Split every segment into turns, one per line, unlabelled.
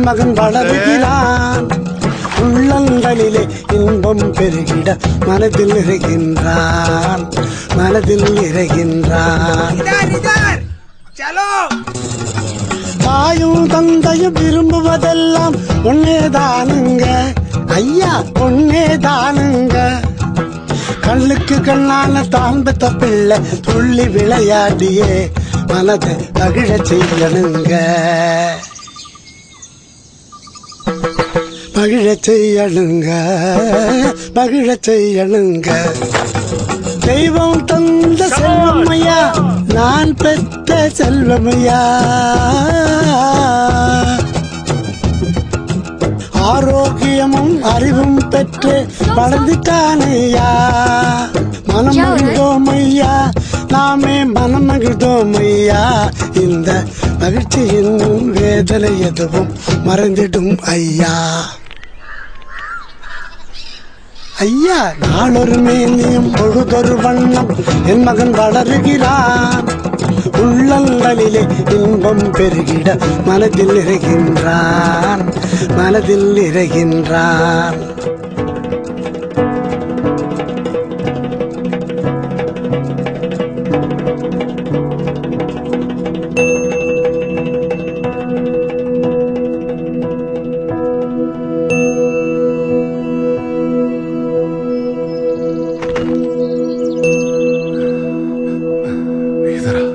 மகன் வளருகிறான் உள்ளங்களிலே இன்பம் பெருகிட மனதில் இறைகின்றான் மனதில் இறைகின்றான் தாயும் தந்தையும் விரும்புவதெல்லாம் ஒன்னேதானுங்க ஐயா ஒன்னேதானுங்க கண்ணுக்கு கண்ணான தான் பெத்த பிள்ளை துள்ளி விளையாடியே மனதை மகிழ செய்யணுங்க மகிழ செய்யணுங்க மகிழ செய்யணுங்க தெய்வம் தந்த செல்வமையா நான் பெற்ற செல்வமையா ஆரோக்கியமும் அறிவும் பெற்று வளர்ந்துட்டானையா மனம் மகிழ்ந்தோம் ஐயா நாமே மனம் மகிழ்ந்தோம் ஐயா இந்த மகிழ்ச்சியின் வேதனை எதுவும் மறைந்திடும் ஐயா ஐயா நாளொரு மேனியும் பொழுதொரு வண்ணம் என் மகன் வளருகிறான் உள்ளங்களிலே இன்பம் பெருகிட மனதில் இறைகின்றான் மனதில் இறைகின்றான்
इधर आ।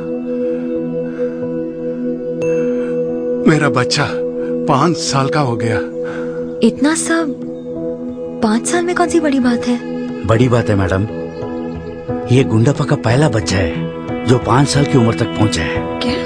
मेरा बच्चा पाँच साल का हो गया
इतना सब पाँच साल में कौन सी बड़ी बात है
बड़ी बात है मैडम ये गुंडापा का पहला बच्चा है जो पाँच साल की उम्र तक पहुंचा है
क्या